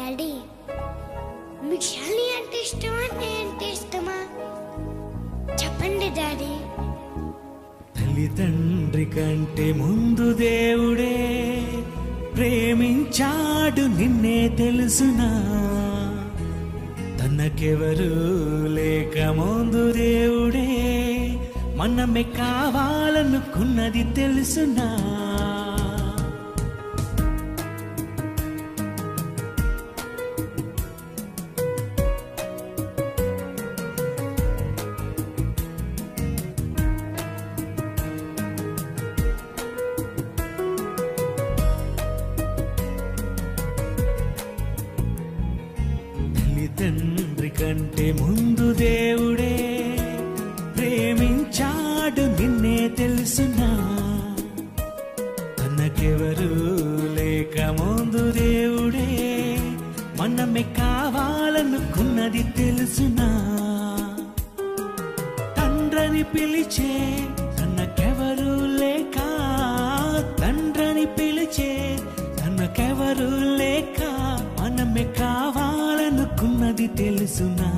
daddy మీకు షాలి అంటే ఇష్టమా అంటే ఇష్టమా చెప్పండి డాడీ తల్లిదండ్రి కంటే ముందు దేవుడే ప్రేమించాడు నిన్నే తెలుసునా తనకెవరు లేక ముందు దేవుడే మనమే కావాలనుకున్నది తెలుసునా తల్లిదండ్రి కంటే ముందు దేవుడే ప్రేమించాడు నిన్నే తెలుసునా తనకెవరు లేక ముందు దేవుడే మనమే కావాలనుకున్నది తెలుసునా తండ్రని పిలిచే తనకెవరు లేక తండ్రని పిలిచే తనకెవరు లేక మనమే కావాలనుకున్నది తెలుసునా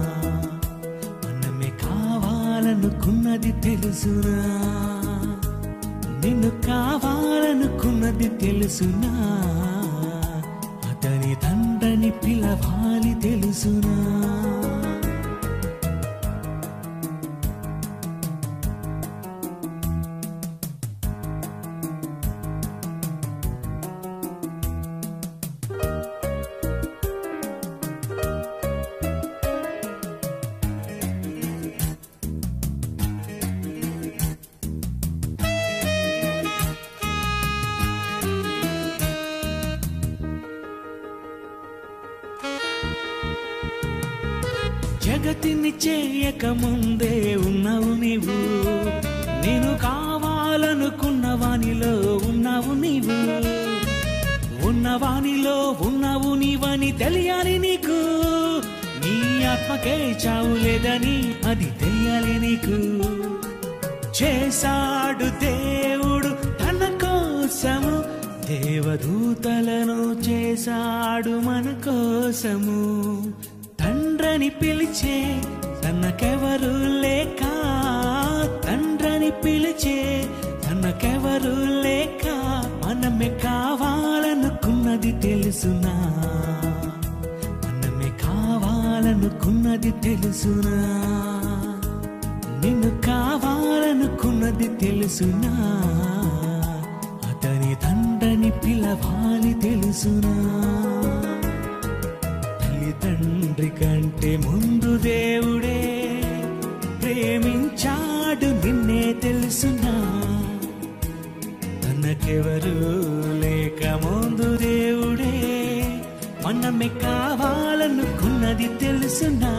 మనమే కావాలనుకున్నది తెలుసునా నిన్ను కావాలనుకున్నది తెలుసునా అతని తండ్రని పిలవాలి తెలుసునా జగతిని చేయక ముందే ఉన్నావు నీవు నేను కావాలనుకున్న వానిలో ఉన్నావు నీవు ఉన్నవానిలో ఉన్నావు నీవని తెలియాలి నీకు నీ ఆత్మకే చావు లేదని అది తెలియాలి నీకు చేశాడు దేవుడు తన కోసము దేవదూతలను చేశాడు మన కోసము తండ్రని పిలిచే తనకెవరు లేక తండ్రని పిలిచే తనకెవరు లేక మనమే కావాలనుకున్నది తెలుసునా మనమే కావాలనుకున్నది తెలుసునా నిన్ను కావాలనుకున్నది తెలుసునా అతని తండ్రిని పిలవాలి తెలుసునా తల్లిదండ్రి కంటే ముందు దేవుడే ప్రేమించాడు నిన్నే తెలుసునా తనకెవరు లేక ముందు దేవుడే మనమే కావాలనుకున్నది తెలుసునా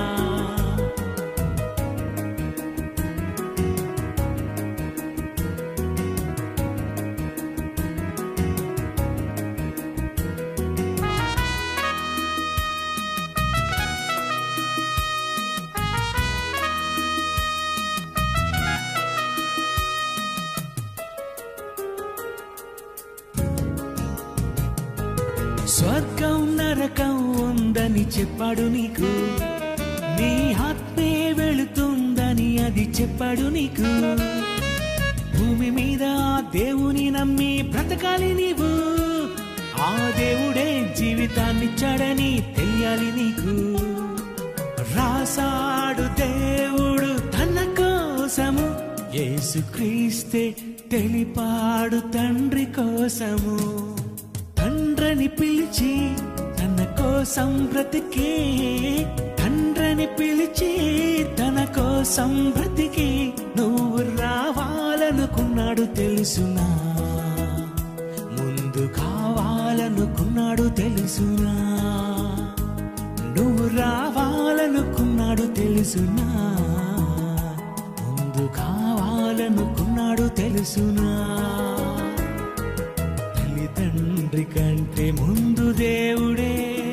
స్వర్గం నరకం ఉందని చెప్పాడు నీకు నీ ఆత్మే వెళుతుందని అది చెప్పాడు నీకు భూమి మీద ఆ దేవుని నమ్మి బ్రతకాలి నీవు ఆ దేవుడే జీవితాన్నిచ్చాడని తెలియాలి నీకు రాసాడు దేవుడు తన కోసము యేసుక్రీస్తే తెలిపాడు తండ్రి కోసము తండ్రని పిలిచి తన కోసం బ్రతికి తండ్రని పిలిచి తన కోసం బ్రతికి నువ్వు రావాలనుకున్నాడు తెలుసునా ముందు కావాలనుకున్నాడు తెలుసునా నువ్వు రావాలనుకున్నాడు తెలుసునా ముందు కావాలనుకున్నాడు తెలుసునా తల్లిదండ్రి కంటే ముందు దేవుడే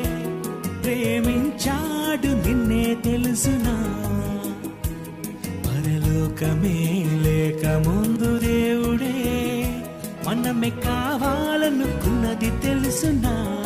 ప్రేమించాడు నిన్నే తెలుసునా పరలోకమే లేక ముందు దేవుడే మనమే కావాలనుకున్నది తెలుసునా